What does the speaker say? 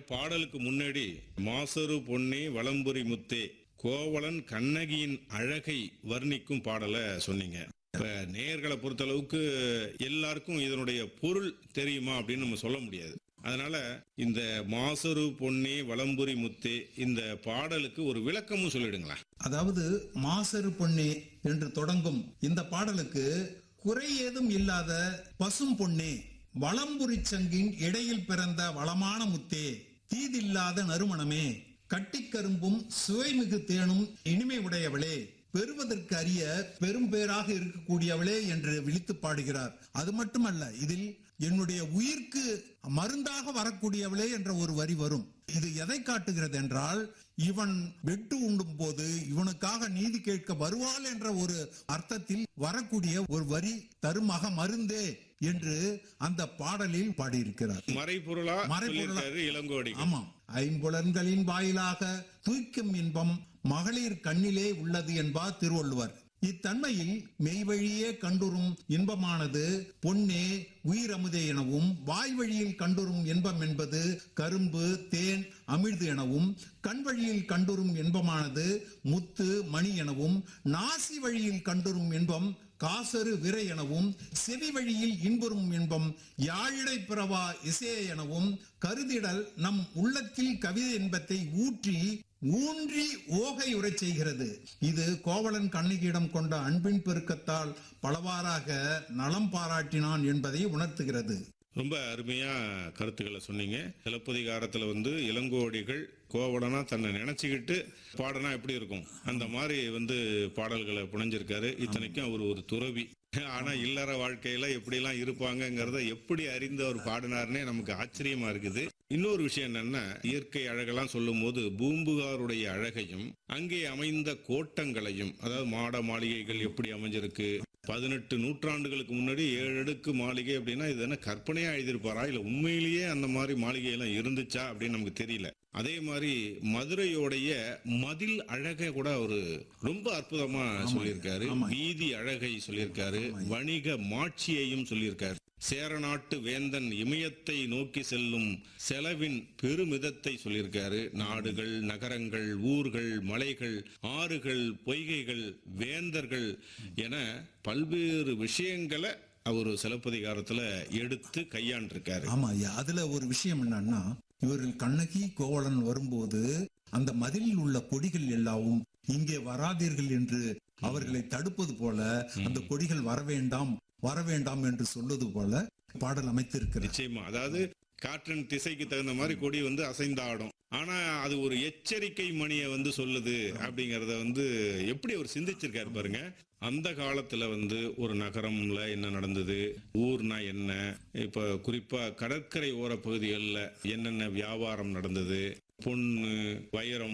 பாடலுக்கு முன்னாடி மாசரு பொன்னி வலம்புரி முத்தே கோவலன் கண்ணகியின் அழகை வர்ணிக்கும் பாடலை சொன்னீங்க இப்ப நேயர்களை பொறுத்தளவுக்கு எல்லாருக்கும் இதனுடைய பொருள் தெரியுமா அப்படின்னு நம்ம சொல்ல முடியாது அதனால இந்த மாசரு பொன்னி வலம்புரி முத்தே இந்த பாடலுக்கு ஒரு விளக்கமும் சொல்லிடுங்களேன் அதாவது மாசரு பொன்னே என்று தொடங்கும் இந்த பாடலுக்கு குறை ஏதும் இல்லாத பசும் பொன்னே வளம்புரிச் சங்கின் இடையில் பிறந்த வளமான முத்தே தீதில்லாத நறுமணமே கட்டிக்கரும்பும் சுவைமிகு தேனும் இனிமை உடையவளே பெறுவதற்கு அரிய பெரும் பேராக இருக்கக்கூடியவளே என்று விழித்து பாடுகிறார் அது மட்டுமல்ல இதில் என்னுடைய உயிர்க்கு மருந்தாக வரக்கூடியவளே என்ற ஒரு வரி வரும் இது எதை காட்டுகிறது என்றால் இவன் வெட்டு உண்டும் போது இவனுக்காக நீதி கேட்க வருவாள் என்ற ஒரு அர்த்தத்தில் வரக்கூடிய ஒரு வரி தருமக மருந்தே என்று அந்த பாடலில் பாடியிருக்கிறார் மறைபொருளா மறைபொருளா. சொல்லியிருக்காரு இளங்கோடி ஆமாம் ஐம்புலன்களின் வாயிலாக தூய்க்கும் இன்பம் மகளிர் கண்ணிலே உள்ளது என்பார் திருவள்ளுவர் இத்தன்மையில் மெய்வழியே கண்டுறும் இன்பமானது பொன்னே உயிரமுதே எனவும் வாய் வழியில் கண்டுறும் இன்பம் என்பது கரும்பு தேன் அமிழ்து எனவும் கண் வழியில் கண்டுறும் இன்பமானது முத்து மணி எனவும் நாசி வழியில் கண்டுறும் இன்பம் காசரு விரை எனவும் செவி வழியில் இன்புறும் இன்பம் யாழிடை பிறவா இசைய எனவும் கருதிடல் நம் உள்ளத்தில் கவிதை இன்பத்தை ஊற்றி ஊன்றி ஓகை உரைச் செய்கிறது இது கோவலன் கண்ணகியிடம் கொண்ட அன்பின் பெருக்கத்தால் பலவாறாக நலம் பாராட்டினான் என்பதை உணர்த்துகிறது ரொம்ப அருமையா கருத்துக்களை சொன்னீங்க சிலப்பதிகாரத்துல வந்து இளங்கோடிகள் கோவலனா தன்னை நினைச்சுக்கிட்டு பாடனா எப்படி இருக்கும் அந்த மாதிரி வந்து பாடல்களை புனைஞ்சிருக்காரு இத்தனைக்கும் அவர் ஒரு துறவி ஆனா இல்லற வாழ்க்கையில எப்படிலாம் இருப்பாங்கங்கிறத எப்படி அறிந்து அவர் பாடினார்னே நமக்கு ஆச்சரியமா இருக்குது இன்னொரு விஷயம் என்னன்னா இயற்கை அழகெல்லாம் சொல்லும் போது பூம்புகாருடைய அழகையும் அங்கே அமைந்த கோட்டங்களையும் அதாவது மாட மாளிகைகள் எப்படி அமைஞ்சிருக்கு பதினெட்டு நூற்றாண்டுகளுக்கு முன்னாடி ஏழு அடுக்கு மாளிகை அப்படின்னா இது என்ன கற்பனையா எழுதியிருப்பாரா இல்ல உண்மையிலேயே அந்த மாதிரி மாளிகை எல்லாம் இருந்துச்சா அப்படின்னு நமக்கு தெரியல அதே மாதிரி மதுரையோடைய மதில் அழகை கூட அவரு ரொம்ப அற்புதமா சொல்லியிருக்காரு ஆமா. வீதி அழகை சொல்லியிருக்காரு வணிக மாட்சியையும் சொல்லியிருக்காரு சேரநாட்டு வேந்தன் இமயத்தை நோக்கி செல்லும் செலவின் பெருமிதத்தை சொல்லியிருக்காரு நாடுகள் நகரங்கள் ஊர்கள் மலைகள் ஆறுகள் பொய்கைகள் வேந்தர்கள் என பல்வேறு விஷயங்களை அவர் சிலப்பதிகாரத்துல எடுத்து கையாண்டிருக்காரு ஆமா ஐயா அதுல ஒரு விஷயம் என்னன்னா இவர்கள் கண்ணகி கோவலன் வரும்போது அந்த மதிலில் உள்ள கொடிகள் எல்லாவும் இங்கே வராதீர்கள் என்று அவர்களை தடுப்பது போல அந்த கொடிகள் வர வேண்டாம் வர வேண்டாம் என்று சொல்வது போல பாடல் அமைத்திருக்கிறது நிச்சயமா அதாவது காற்றின் திசைக்கு தகுந்த மாதிரி கொடி வந்து அசைந்தாடும் ஆனா அது ஒரு எச்சரிக்கை மணியை வந்து சொல்லுது அப்படிங்கறத வந்து எப்படி அவர் சிந்திச்சிருக்காரு பாருங்க அந்த காலத்துல வந்து ஒரு நகரம்ல என்ன நடந்தது ஊர்னா என்ன இப்ப குறிப்பா கடற்கரை ஓர பகுதிகளில் என்னென்ன வியாபாரம் நடந்தது பொண்ணு வைரம்